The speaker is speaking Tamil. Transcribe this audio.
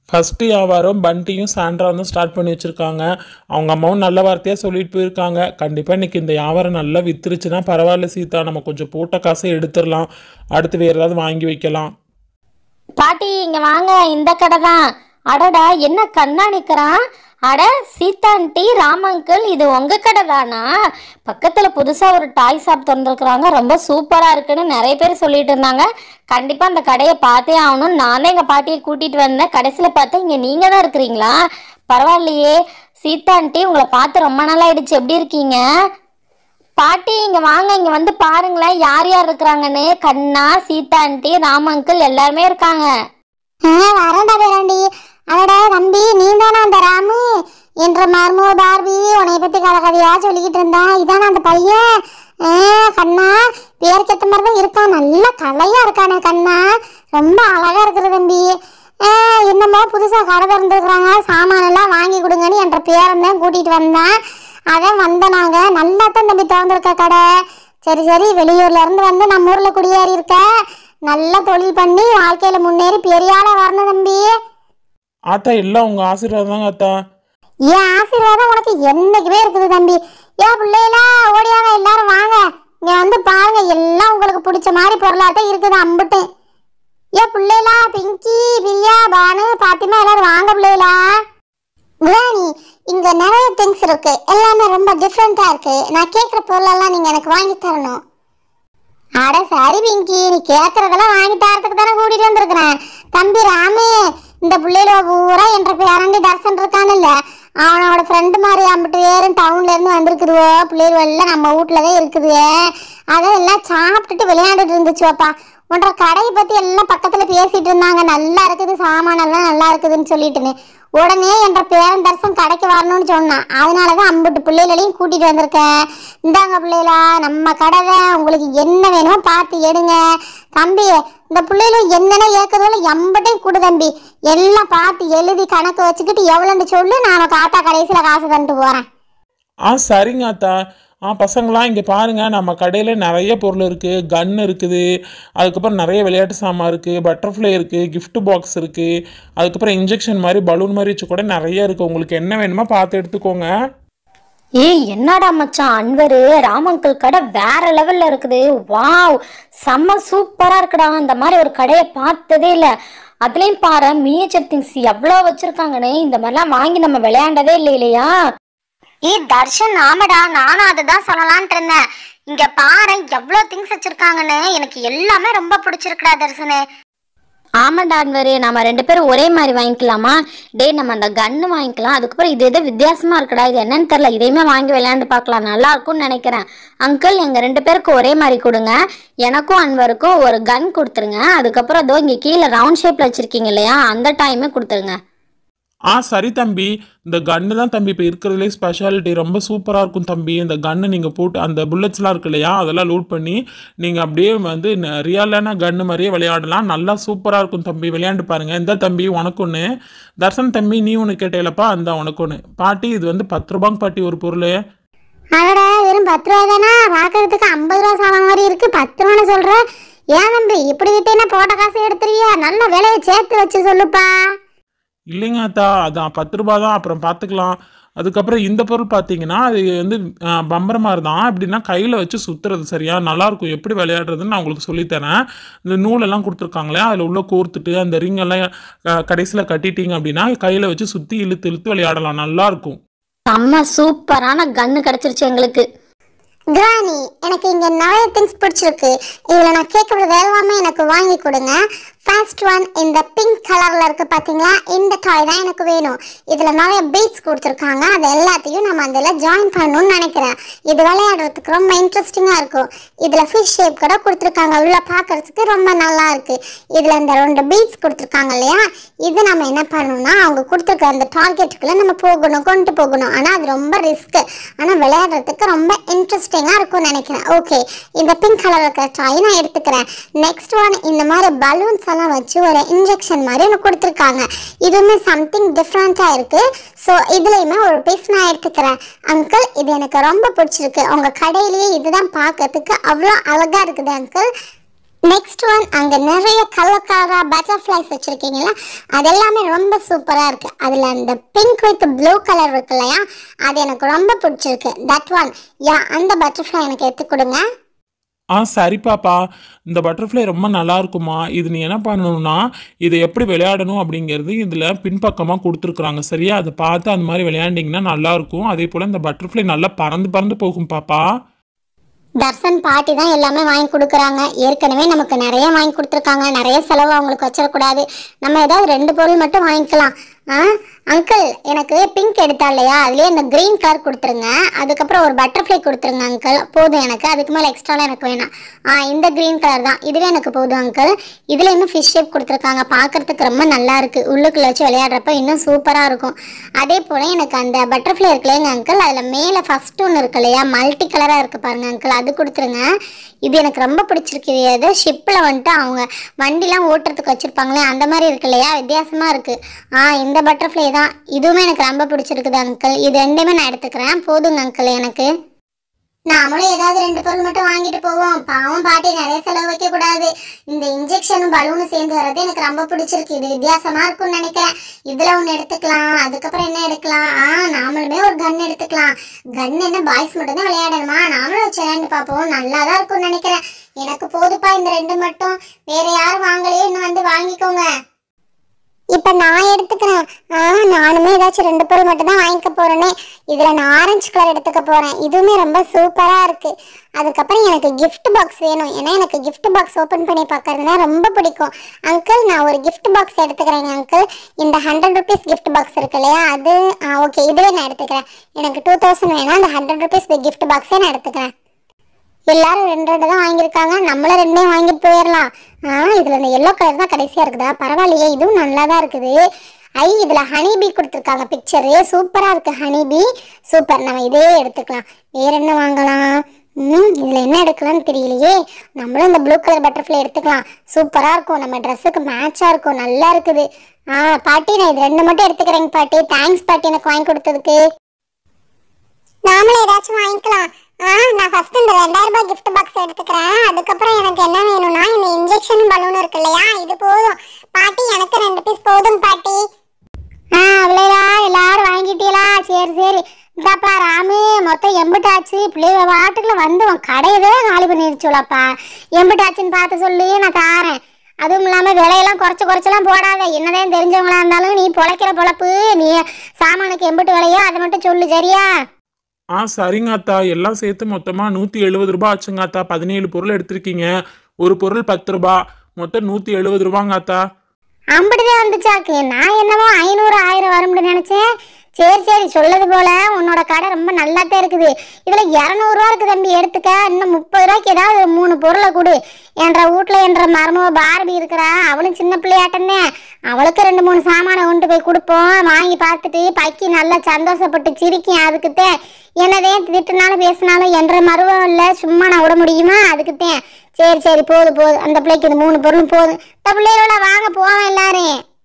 ஃபஸ்ட்டு வியாபாரம் பண்டியும் சாண்ட்ரா வந்து ஸ்டார்ட் பண்ணி வச்சுருக்காங்க அவங்க அம்மாவும் நல்ல வார்த்தையாக சொல்லிட்டு போயிருக்காங்க கண்டிப்பாக இன்னைக்கு இந்த வியாபாரம் நல்லா வித்துருச்சுன்னா பரவாயில்ல சீதா நம்ம கொஞ்சம் போட்ட காசை எடுத்துடலாம் அடுத்து வேறு ஏதாவது வாங்கி வைக்கலாம் பாட்டி இங்க வாங்க இந்த கடை தான் அடடா என்ன கண்ணா நிக்கிறான் அட சீதாண்டி ராமங்கிள் இது உங்க கடை தானா பக்கத்துல புதுசா ஒரு டாய் ஷாப் திறந்துருக்குறாங்க ரொம்ப சூப்பரா இருக்குன்னு நிறைய பேர் சொல்லிட்டு இருந்தாங்க கண்டிப்பா அந்த கடையை பார்த்தே ஆகணும் நானே எங்க பாட்டியை கூட்டிட்டு வந்தேன் கடைசியில பார்த்தா இங்க நீங்க தான் இருக்கிறீங்களா பரவாயில்லையே சீதாண்டி உங்களை பார்த்து ரொம்ப நாள் ஆயிடுச்சு எப்படி இருக்கீங்க பாட்டி இங்க வாங்க இங்க வந்து பாருங்களேன் யார் யார் இருக்கிறாங்கன்னு கண்ணா சீதா ஆண்டி ராமங்கிள் எல்லாருமே இருக்காங்க ஆ வரேன்டா பேராண்டி அடடா தம்பி நீ தானே அந்த ராமு என்ற மர்மோ பார்பி உன்னை பத்தி கதை கதையா சொல்லிக்கிட்டு இருந்தா இதானே அந்த பையன் ஆ கண்ணா பேருக்கு ஏத்த மாதிரி தான் இருக்கான் நல்ல கலையா இருக்கானே கண்ணா ரொம்ப அழகா இருக்குது தம்பி ஆ, என்னமோ புதுசா கடை திறந்துருக்குறாங்க சாமான் எல்லாம் வாங்கி கொடுங்கன்னு என்ற பேரன் தான் கூட்டிட்டு வந்தேன் அதான் வந்தோம் நாங்க நல்லா தான் தம்பி திறந்துருக்க கடை சரி சரி வெளியூர்ல இருந்து வந்து நம்ம ஊர்ல குடியேறி இருக்க நல்ல தொழில் பண்ணி வாழ்க்கையில முன்னேறி பெரிய ஆளா வரணும் தம்பி ஆத்தா எல்லாம் உங்கள் ஆசீர்வாதம் தாங்க ஆத்தா என் ஆசீர்வாதம் உனக்கு என்னைக்குமே இருக்குது தம்பி ஏன் பிள்ளைகளா ஓடியாங்க எல்லாரும் வாங்க இங்க வந்து பாருங்க எல்லாம் உங்களுக்கு பிடிச்ச மாதிரி பொருளாட்டம் இருக்குது அம்புட்டு ஏன் பிள்ளைகளா பிங்கி பிரியா பானு பாத்திமா எல்லாரும் வாங்க பிள்ளைகளா குரானி இங்க நிறைய திங்ஸ் இருக்கு எல்லாமே ரொம்ப டிஃப்ரெண்டா இருக்கு நான் கேட்குற பொருளெல்லாம் நீங்க எனக்கு வாங்கி தரணும் அட சரி பிங்கி நீ கேட்கறதெல்லாம் வாங்கி தரத்துக்கு தானே கூட்டிட்டு வந்திருக்கிறேன் தம்பி ராமு இந்த பிள்ளைகள பூரா என்ற பேரண்டி தர்சன் இருக்கானுல்ல அவனோட ஃப்ரெண்டு மாதிரி அம்பிட்டு வேறும் டவுன்ல இருந்து வந்திருக்குதுவோ பிள்ளைகள் எல்லாம் நம்ம வீட்டுல தான் இருக்குது அதெல்லாம் சாப்பிட்டுட்டு விளையாண்டுட்டு இருந்துச்சுவாப்பா உன்ற கடையை பத்தி எல்லாம் பக்கத்துல பேசிட்டு இருந்தாங்க நல்லா இருக்குது சாமானெல்லாம் நல்லா இருக்குதுன்னு சொல்லிட்டுன்னு உடனே என்ற பேரன் தர்சன் கடைக்கு வரணும்னு சொன்னான் அதனாலதான் அம்புட்டு பிள்ளைகளையும் கூட்டிட்டு வந்திருக்கேன் இந்தாங்க பிள்ளைகளா நம்ம கடை தான் உங்களுக்கு என்ன வேணுமோ பார்த்து எடுங்க தம்பி இந்த பிள்ளைகளும் என்னென்ன ஏற்கதோல எம்பட்டையும் கொடு தம்பி எல்லாம் பார்த்து எழுதி கணக்கு வச்சுக்கிட்டு எவ்வளோன்னு சொல்லு நான் காத்தா கடைசியில் காசு தந்துட்டு போறேன் ஆ சரிங்க ஆத்தா ஆ பசங்களாம் இங்கே பாருங்கள் நம்ம கடையில் நிறைய பொருள் இருக்குது கன் இருக்குது அதுக்கப்புறம் நிறைய விளையாட்டு சாமான் இருக்குது பட்டர்ஃப்ளை இருக்குது gift பாக்ஸ் இருக்குது அதுக்கப்புறம் இன்ஜெக்ஷன் மாதிரி பலூன் மாதிரி வச்சு கூட நிறைய இருக்குது உங்களுக்கு என்ன வேணுமோ பார்த்து எடுத்துக்கோங்க ஏய் என்னடா மச்சான் அன்வரு ராமங்கிள் கடை வேற லெவல்ல இருக்குது வாவ் செம்ம சூப்பரா இருக்குடா அந்த மாதிரி ஒரு கடையை பார்த்ததே இல்ல அதுலயும் பாரு மினியேச்சர் திங்ஸ் எவ்வளோ வச்சிருக்காங்கன்னு இந்த மாதிரிலாம் வாங்கி நம்ம விளையாண்டதே இல்லை இல்லையா ஏய் தர்ஷன் ஆமாடா நானும் அதை தான் சொல்லலான்ட்டு இருந்தேன் இங்க பாரு எவ்வளோ திங்ஸ் வச்சிருக்காங்கன்னு எனக்கு எல்லாமே ரொம்ப பிடிச்சிருக்குடா தர்ஷனு ஆமாண்டா அன்வரு நம்ம ரெண்டு பேரும் ஒரே மாதிரி வாங்கிக்கலாமா டேய் நம்ம அந்த கன்னு வாங்கிக்கலாம் அதுக்கப்புறம் இது எதோ வித்தியாசமா இருக்குடா இது என்னன்னு தெரியல இதையுமே வாங்கி விளையாண்டு பார்க்கலாம் நல்லா இருக்கும்னு நினைக்கிறேன் அங்கிள் எங்க ரெண்டு பேருக்கும் ஒரே மாதிரி கொடுங்க எனக்கும் அன்வருக்கும் ஒரு கன் கொடுத்துருங்க அதுக்கப்புறம் அதோ இங்க கீழே ரவுண்ட் ஷேப்ல வச்சிருக்கீங்க இல்லையா அந்த டைமே கொடுத்துருங்க ஆ சரி தம்பி இந்த கன்று தான் தம்பி இப்போ இருக்கிறதுலே ஸ்பெஷாலிட்டி ரொம்ப சூப்பராக இருக்கும் தம்பி இந்த கன்று நீங்கள் போட்டு அந்த புல்லட்ஸ்லாம் இருக்கு இல்லையா அதெல்லாம் லோட் பண்ணி நீங்கள் அப்படியே வந்து ரியலான கன்று மாதிரியே விளையாடலாம் நல்லா சூப்பராக இருக்கும் தம்பி விளையாண்டு பாருங்கள் இந்த தம்பி உனக்கு ஒன்று தர்சன் தம்பி நீ ஒன்று கேட்டேலப்பா அந்த உனக்கு ஒன்று பாட்டி இது வந்து பத்து ரூபாங்க பாட்டி ஒரு பொருள் அடடா வெறும் பத்து ரூபா தானே பார்க்கறதுக்கு ஐம்பது ரூபா சாமான் மாதிரி இருக்கு பத்து ரூபான்னு சொல்ற ஏன் தம்பி இப்படி விட்டேன்னா போட்ட காசு எடுத்துருவியா நல்ல விலையை சேர்த்து வச்சு சொல்லுப்பா இல்லைங்க அத்தா அதான் பத்து ரூபா தான் அப்புறம் பார்த்துக்கலாம் அதுக்கப்புறம் இந்த பொருள் பார்த்தீங்கன்னா அது வந்து பம்பர மாதிரி தான் எப்படின்னா கையில் வச்சு சுற்றுறது சரியா நல்லாயிருக்கும் எப்படி விளையாடுறதுன்னு நான் உங்களுக்கு சொல்லித்தரேன் இந்த நூலெல்லாம் கொடுத்துருக்காங்களே அதில் உள்ள கோர்த்துட்டு அந்த ring எல்லாம் கடைசியில் கட்டிட்டீங்க அப்படின்னா கையில் வச்சு சுற்றி இழுத்து இழுத்து விளையாடலாம் நல்லாயிருக்கும் செம்ம சூப்பரான கன்னு கிடைச்சிருச்சு எங்களுக்கு கிரானி எனக்கு இங்க நிறைய திங்ஸ் பிடிச்சிருக்கு இதுல நான் கேட்கறது எல்லாமே எனக்கு வாங்கி கொடுங்க ஃபர்ஸ்ட் ஒன் இந்த பிங்க் கலர்ல இருக்கு பாத்தீங்களா இந்த டாய் தான் எனக்கு வேணும் இதுல நிறைய பீட்ஸ் கொடுத்துருக்காங்க அது எல்லாத்தையும் நம்ம அதில் ஜாயின் பண்ணணும்னு நினைக்கிறேன் இது விளையாடுறதுக்கு ரொம்ப இன்ட்ரெஸ்டிங்கா இருக்கும் இதுல ஃபிஷ் ஷேப் கூட கொடுத்துருக்காங்க உள்ள பார்க்கறதுக்கு ரொம்ப நல்லா இருக்கு இதுல இந்த ரெண்டு பீட்ஸ் கொடுத்துருக்காங்க இல்லையா இது நம்ம என்ன பண்ணணும்னா அவங்க கொடுத்துருக்க அந்த டார்கெட்டுக்குள்ள நம்ம போகணும் கொண்டு போகணும் ஆனா அது ரொம்ப ரிஸ்க் ஆனா விளையாடுறதுக்கு ரொம்ப இன்ட்ரெஸ்டிங்கா இருக்கும்னு நினைக்கிறேன் ஓகே இந்த பிங்க் கலர் இருக்கிற டாய் நான் எடுத்துக்கிறேன் நெக்ஸ்ட் ஒன் இந்த மாதிரி பலூன்ஸ் எல்லாம் வச்சு ஒரு இன்ஜெக்ஷன் மாதிரி ஒன்று கொடுத்துருக்காங்க இதுவுமே சம்திங் டிஃப்ரெண்ட்டாக இருக்கு ஸோ இதுலேயுமே ஒரு பீஸ் நான் எடுத்துக்கிறேன் அங்கிள் இது எனக்கு ரொம்ப பிடிச்சிருக்கு உங்கள் கடையிலேயே இதுதான் பார்க்கறதுக்கு அவ்வளோ அழகாக இருக்குது அங்கிள் நெக்ஸ்ட் ஒன் அங்க நிறைய கலர் கலரா பட்டர்ஃப்ளைஸ் வச்சிருக்கீங்களா அது எல்லாமே ரொம்ப சூப்பரா இருக்கு அதுல அந்த பிங்க் வித் ப்ளூ கலர் இருக்கு இல்லையா அது எனக்கு ரொம்ப பிடிச்சிருக்கு தட் ஒன் யா அந்த பட்டர்ஃப்ளை எனக்கு எடுத்து கொடுங்க ஆ சரி பாப்பா இந்த பட்டர்ஃப்ளை ரொம்ப நல்லா இருக்குமா இது நீ என்ன பண்ணணும்னா இதை எப்படி விளையாடணும் அப்படிங்கிறது இதில் பின்பக்கமாக கொடுத்துருக்குறாங்க சரியா அதை பார்த்து அந்த மாதிரி விளையாண்டிங்கன்னா நல்லா இருக்கும் அதே போல் இந்த பட்டர்ஃப்ளை நல்லா பறந்து பறந்து போகும் பாப்பா தர்சன் பாட்டி தான் எல்லாமே வாங்கி கொடுக்குறாங்க ஏற்கனவே நமக்கு நிறைய வாங்கி கொடுத்துருக்காங்க நிறைய செலவு அவங்களுக்கு வச்சிடக்கூடாது நம்ம ஏதாவது ரெண்டு பொருள் மட்டும் வாங்கிக்கலாம் ஆ அங்கிள் எனக்கு பிங்க் எடுத்தா இல்லையா அதுலேயே இந்த க்ரீன் கலர் கொடுத்துருங்க அதுக்கப்புறம் ஒரு பட்டர்ஃப்ளை கொடுத்துருங்க அங்கிள் போதும் எனக்கு அதுக்கு மேலே எக்ஸ்ட்ராலாம் எனக்கு வேணாம் ஆ இந்த க்ரீன் கலர் தான் இதுவே எனக்கு போதும் அங்கிள் இதில் இன்னும் ஃபிஷ் ஷேப் கொடுத்துருக்காங்க பார்க்கறதுக்கு ரொம்ப நல்லா இருக்கு உள்ளுக்குள்ள வச்சு விளையாடுறப்ப இன்னும் சூப்பராக இருக்கும் அதே போல் எனக்கு அந்த பட்டர்ஃப்ளை இருக்கு இல்லைங்க அங்கிள் அதில் மேலே ஃபர்ஸ்ட் ஒன்று இருக்கு இல்லையா மல்டி கலராக இருக்கு பாருங்க அங்கிள் அது கொடுத்துருங்க இது எனக்கு ரொம்ப பிடிச்சிருக்கு இது ஏதோ ஷிப்பில் வந்துட்டு அவங்க வண்டிலாம் ஓட்டுறதுக்கு வச்சுருப்பாங்களே அந்த மாதிரி இருக்கு இல்லையா வித்தியாசமாக இருக்குது ஆ இந்த பட்டர்ஃப்ளை தான் இதுவுமே எனக்கு ரொம்ப பிடிச்சிருக்குது அங்கிள் இது ரெண்டுமே நான் எடுத்துக்கிறேன் போதுங்க அங்கிள் எனக்கு நாமளும் ஏதாவது ரெண்டு பொருள் மட்டும் வாங்கிட்டு போவோம் பாவம் பாட்டி நிறைய செலவு வைக்க கூடாது இந்த இன்ஜெக்ஷனும் பலூனும் சேர்ந்து வர்றது எனக்கு ரொம்ப பிடிச்சிருக்கு இது வித்தியாசமா இருக்கும்னு நினைக்கிறேன் இதுல ஒண்ணு எடுத்துக்கலாம் அதுக்கப்புறம் என்ன எடுக்கலாம் ஆ நாமளுமே ஒரு கன் எடுத்துக்கலாம் கன் என்ன பாய்ஸ் மட்டும் தான் விளையாடணுமா நாமளும் வச்சு விளையாண்டு பார்ப்போம் நல்லா தான் இருக்கும்னு நினைக்கிறேன் எனக்கு போதுப்பா இந்த ரெண்டு மட்டும் வேற யாரும் வாங்கலையே இன்னும் வந்து வாங்கிக்கோங்க இப்ப நான் எடுத்துக்கிறேன் ஆ நானுமே ஏதாச்சும் ரெண்டு பொருள் மட்டும் தான் வாங்கிக்க போறேனே இதுல நான் ஆரஞ்சு கலர் எடுத்துக்க போறேன் இதுவுமே ரொம்ப சூப்பரா இருக்கு அதுக்கப்புறம் எனக்கு gift பாக்ஸ் வேணும் ஏன்னா எனக்கு gift பாக்ஸ் ஓபன் பண்ணி பார்க்கறதுனா ரொம்ப பிடிக்கும் அங்கிள் நான் ஒரு gift பாக்ஸ் எடுத்துக்கிறேங்க அங்கிள் இந்த ஹண்ட்ரட் ருபீஸ் gift பாக்ஸ் இருக்கு இல்லையா அது ஓகே இதுவே நான் எடுத்துக்கிறேன் எனக்கு டூ தௌசண்ட் வேணாம் அந்த ஹண்ட்ரட் ருபீஸ் gift பாக்ஸே நான் எடுத்துக்கிறேன் எல்லாரும் ரெண்டு ரெண்டு தான் வாங்கியிருக்காங்க நம்மளும் ரெண்டே வாங்கிட்டு போயிடலாம் ஆ இதில் இந்த எல்லோ கலர் தான் கடைசியாக இருக்குதா பரவாயில்லையே இதுவும் நல்லா தான் இருக்குது ஐ இதில் ஹனி பீ கொடுத்துருக்காங்க பிக்சரு சூப்பராக இருக்கு ஹனி பீ சூப்பர் நம்ம இதே எடுத்துக்கலாம் வேற என்ன வாங்கலாம் ம் இதில் என்ன எடுக்கலாம்னு தெரியலையே நம்மளும் இந்த ப்ளூ கலர் பட்டர்ஃப்ளை எடுத்துக்கலாம் சூப்பராக இருக்கும் நம்ம ட்ரெஸ்ஸுக்கு மேட்சாக இருக்கும் நல்லா இருக்குது ஆ பாட்டி நான் இது ரெண்டு மட்டும் எடுத்துக்கிறேங்க பாட்டி தேங்க்ஸ் பாட்டி எனக்கு வாங்கி கொடுத்ததுக்கு நாமளும் ஏதாச்சும் வாங்கிக்கலாம் ஆ நான் ஃபர்ஸ்ட் இந்த ரெண்டாயிரம் ரூபாய் gift பாக்ஸ் எடுத்துக்கிறேன் அதுக்கப்புறம் எனக்கு என்ன வேணும்னா இந்த இன்ஜெக்ஷன் பலூன் இருக்கு இல்லையா இது போதும் பாட்டி எனக்கு ரெண்டு பீஸ் போதும் பாட்டி ஆ அவ்வளோதா எல்லாரும் வாங்கிட்டீங்களா சரி சரி இந்தாப்பா ராமு மொத்தம் எம்பிட்டு ஆச்சு பிள்ளைங்க வாட்டுக்குள்ள வந்து உன் கடையவே காலி பண்ணிருச்சுலப்பா எம்பிட்டு ஆச்சுன்னு பார்த்து சொல்லி நான் தாரேன் அதுவும் இல்லாமல் விலையெல்லாம் குறைச்சி குறைச்செல்லாம் போடாத என்னதான் தெரிஞ்சவங்களா இருந்தாலும் நீ பொழைக்கிற பொழப்பு நீ சாமானுக்கு எம்பிட்டு விலையோ அதை மட்டும் சொல்லு சரியா ஆ சரிங்க அத்தா எல்லாம் சேர்த்து மொத்தமாக நூற்றி எழுபது ரூபா ஆச்சுங்க அத்தா பதினேழு பொருள் எடுத்திருக்கீங்க ஒரு பொருள் பத்து ரூபா மொத்தம் நூற்றி எழுபது ரூபாங்க அத்தா அம்படிதான் வந்துச்சாக்கு நான் என்னமோ ஐநூறு ஆயிரம் வரும்னு நினைச்சேன் சரி சரி சொல்லது போல உன்னோட கடை ரொம்ப நல்லா தான் இருக்குது இதுல இரநூறுவா இருக்கு தம்பி எடுத்துக்க இன்னும் முப்பது ரூபாய்க்கு ஏதாவது ஒரு மூணு பொருளை கொடு என்ற வீட்ல என்ற மருமக பாரதி இருக்கிறா அவளும் சின்ன பிள்ளையாட்டன்னே அவளுக்கு ரெண்டு மூணு சாமானை கொண்டு போய் கொடுப்போம் வாங்கி பார்த்துட்டு பக்கி நல்லா சந்தோஷப்பட்டு சிரிக்கும் அதுக்குத்தேன் என்னதே திட்டுனாலும் பேசினாலும் என்ற மருவம் இல்லை சும்மா நான் விட முடியுமா அதுக்குத்தேன் சரி சரி போதும் போதும் அந்த பிள்ளைக்கு இது மூணு பொருளும் போதும் இந்த பிள்ளைகளோட வாங்க போவோம் எல்லாரும்